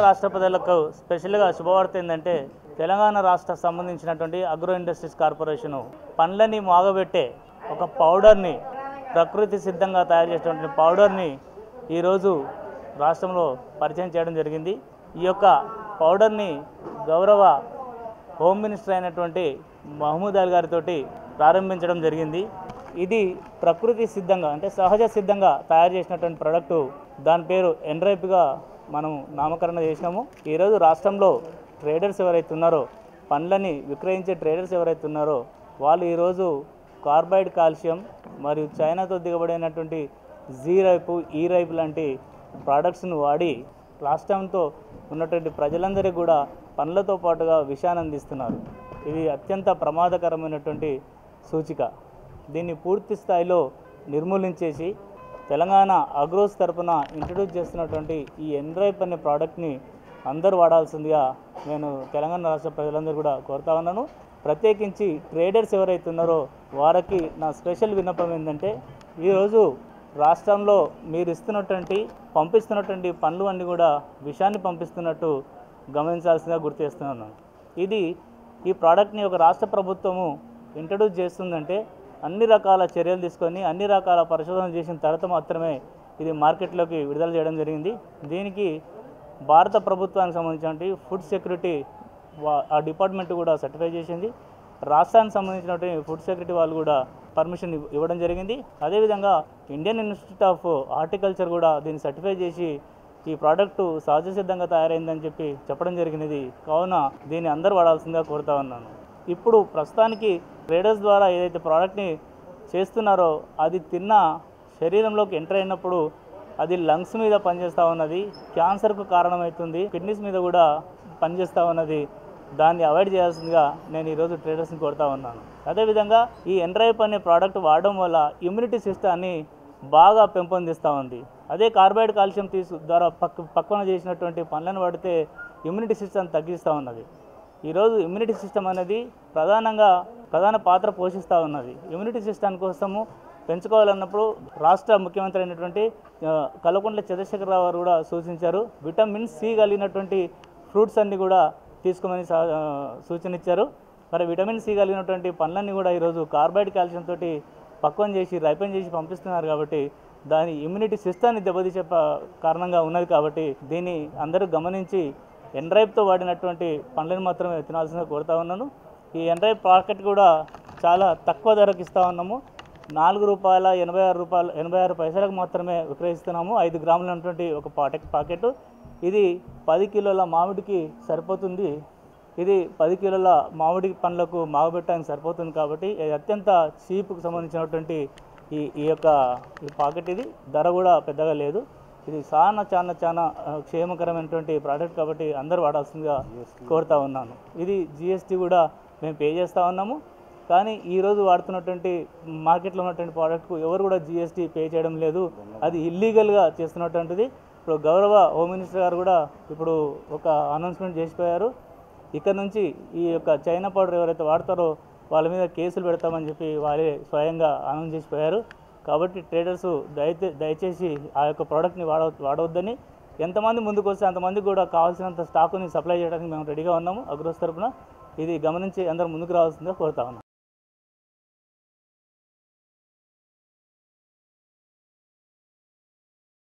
రాష్ట్ర ప్రజలకు స్పెషల్గా శుభవార్త ఏంటంటే తెలంగాణ రాష్ట్ర సంబంధించినటువంటి అగ్రో ఇండస్ట్రీస్ కార్పొరేషను పండ్లని మాగబెట్టే ఒక పౌడర్ని ప్రకృతి సిద్ధంగా తయారు చేసినటువంటి పౌడర్ని ఈరోజు రాష్ట్రంలో పరిచయం చేయడం జరిగింది ఈ యొక్క పౌడర్ని గౌరవ హోమ్ మినిస్టర్ అయినటువంటి మహమూద్ అలీ గారితో ప్రారంభించడం జరిగింది ఇది ప్రకృతి సిద్ధంగా అంటే సహజ సిద్ధంగా తయారు చేసినటువంటి ప్రోడక్టు దాని పేరు ఎన్రైప్గా మనం నామకరణ చేసినాము ఈరోజు రాష్ట్రంలో ట్రేడర్స్ ఎవరైతే ఉన్నారో పండ్లని విక్రయించే ట్రేడర్స్ ఎవరైతే ఉన్నారో వాళ్ళు ఈరోజు కార్బైడ్ కాల్షియం మరియు చైనాతో దిగబడినటువంటి జీ రైపు ఈ రైపు లాంటి ప్రోడక్ట్స్ను వాడి రాష్ట్రంతో ఉన్నటువంటి ప్రజలందరికీ కూడా పండ్లతో పాటుగా విషాన్ని అందిస్తున్నారు ఇది అత్యంత ప్రమాదకరమైనటువంటి సూచిక దీన్ని పూర్తి స్థాయిలో నిర్మూలించేసి తెలంగాణ అగ్రోస్ తరపున ఇంట్రడ్యూస్ చేస్తున్నటువంటి ఈ ఎన్రైప్ అనే ప్రోడక్ట్ని అందరూ వాడాల్సిందిగా నేను తెలంగాణ రాష్ట్ర ప్రజలందరూ కూడా కోరుతా ఉన్నాను ప్రత్యేకించి ట్రేడర్స్ ఎవరైతే ఉన్నారో వారికి నా స్పెషల్ విన్నపం ఏంటంటే ఈరోజు రాష్ట్రంలో మీరు ఇస్తున్నటువంటి పంపిస్తున్నటువంటి పనులు అన్నీ కూడా విషాన్ని పంపిస్తున్నట్టు గమనించాల్సిందిగా గుర్తు చేస్తున్నాను ఇది ఈ ప్రోడక్ట్ని ఒక రాష్ట్ర ప్రభుత్వము ఇంట్రడ్యూస్ చేస్తుందంటే అన్ని రకాల చర్యలు తీసుకొని అన్ని రకాల పరిశోధన చేసిన తర్వాత మాత్రమే ఇది మార్కెట్లోకి విడుదల చేయడం జరిగింది దీనికి భారత ప్రభుత్వానికి సంబంధించినటువంటి ఫుడ్ సెక్యూరిటీ వా- ఆ డిపార్ట్మెంట్ కూడా సర్టిఫై చేసింది రాష్ట్రానికి సంబంధించినటువంటి ఫుడ్ సెక్యూరిటీ వాళ్ళు కూడా పర్మిషన్ ఇవ్- ఇవ్వడం జరిగింది అదేవిధంగా ఇండియన్ ఇన్స్టిట్యూట్ ఆఫ్ హార్టికల్చర్ కూడా దీన్ని సర్టిఫై చేసి ఈ ప్రోడక్ట్ సహజ సిద్ధంగా తయారైందని చెప్పి చెప్పడం జరిగినది కావున దీన్ని అందరూ వాడాల్సిందిగా కోరుతా ఉన్నాను ఇప్పుడు ప్రస్తుతానికి ట్రేడర్స్ ద్వారా ఏదైతే ప్రోడక్ట్ని చేస్తున్నారో అది తిన్న శరీరంలోకి ఎంటర్ అయినప్పుడు అది లంగ్స్ మీద పనిచేస్తూ ఉన్నది క్యాన్సర్కు కారణమవుతుంది కిడ్నీస్ మీద కూడా పనిచేస్తూ ఉన్నది దాన్ని అవాయిడ్ చేయాల్సిందిగా నేను ఈరోజు ట్రేడర్స్ని కోరుతా ఉన్నాను అదేవిధంగా ఈ ఎన్రైప్ అనే ప్రోడక్ట్ వాడడం వల్ల ఇమ్యూనిటీ సిస్టాన్ని బాగా పెంపొందిస్తూ ఉంది అదే కార్బైడ్ కాల్షియం తీసు ద్వారా పక్క పక్కన చేసినటువంటి పనులను వాడితే ఇమ్యూనిటీ సిస్టమ్ తగ్గిస్తూ ఉన్నది ఈరోజు ఇమ్యూనిటీ సిస్టమ్ అనేది ప్రధానంగా ప్రధాన పాత్ర పోషిస్తూ ఉన్నది ఇమ్యూనిటీ సిస్టమ్ కోసము పెంచుకోవాలన్నప్పుడు రాష్ట్ర ముఖ్యమంత్రి అయినటువంటి ఆ, కల్వకుంట్ల చంద్రశేఖరరావు గారు కూడా సూచించారు విటమిన్ సి కలిగినటువంటి ఫ్రూట్స్ అన్ని కూడా తీసుకోమని సా- ఆ, సూచన ఇచ్చారు మరి విటమిన్ సి కలిగినటువంటి పండ్లన్నీ కూడా ఈరోజు కార్బైడ్ కాల్షియం తోటి పక్వం చేసి రైపన్ చేసి పంపిస్తున్నారు కాబట్టి దాని ఇమ్యూనిటీ సిస్టాన్ని దెబ్బతీసే ప- కారణంగా ఉన్నది కాబట్టి దీన్ని అందరూ గమనించి ఎన్రైప్తో వాడినటువంటి పండ్లను మాత్రమే తినాల్సిందిగా కోరుతా ఉన్నాను ఈ ఎన్రైప్ పాకెట్ కూడా చాలా తక్కువ ధరకు ఇస్తూ ఉన్నాము నాలుగు రూపాయల ఎనభై ఆరు రూపాయలు ఎనభై ఆరు పైసలకు మాత్రమే విక్రయిస్తున్నాము ఐదు గ్రాములు ఉన్నటువంటి ఒక పాకెట్ పాకెట్ ఇది పది కిలోల మామిడికి సరిపోతుంది ఇది పది కిలోల మామిడి పండ్లకు మాగబెట్టడానికి సరిపోతుంది కాబట్టి ఇది అత్యంత చీప్కు సంబంధించినటువంటి ఈ ఈ యొక్క ఈ పాకెట్ ఇది ధర కూడా పెద్దగా లేదు ఇది చాలా చాలా చాలా ఆ, క్షేమకరమైనటువంటి ప్రోడక్ట్ కాబట్టి అందరూ వాడాల్సిందిగా కోరుతా ఉన్నాను ఇది జిఎస్టీ కూడా మేము పే చేస్తూ ఉన్నాము కానీ ఈరోజు వాడుతున్నటువంటి మార్కెట్లో ఉన్నటువంటి ప్రోడక్ట్కు ఎవరు కూడా జిఎస్టీ పే చేయడం లేదు అది ఇల్లీగల్గా చేస్తున్నటువంటిది ఇప్పుడు గౌరవ హోమ్ మినిస్టర్ గారు కూడా ఇప్పుడు ఒక అనౌన్స్మెంట్ చేసిపోయారు ఇక్కడ నుంచి ఈ యొక్క చైనా పౌడర్ ఎవరైతే వాడతారో వాళ్ళ మీద కేసులు పెడతామని చెప్పి వాళ్ళే స్వయంగా అనౌన్స్ చేసిపోయారు కాబట్టి ట్రేడర్స్ దయచే దయచేసి ఆ యొక్క ప్రోడక్ట్ని వాడ వాడవద్దని ఎంతమంది ముందుకు వస్తే అంతమందికి కూడా కావాల్సినంత స్టాకుని సప్లై చేయడానికి మేము రెడీగా ఉన్నాము అగ్రోస్ తరపున ఇది గమనించి అందరూ ముందుకు రావాల్సిందిగా కోరుతా ఉన్నాం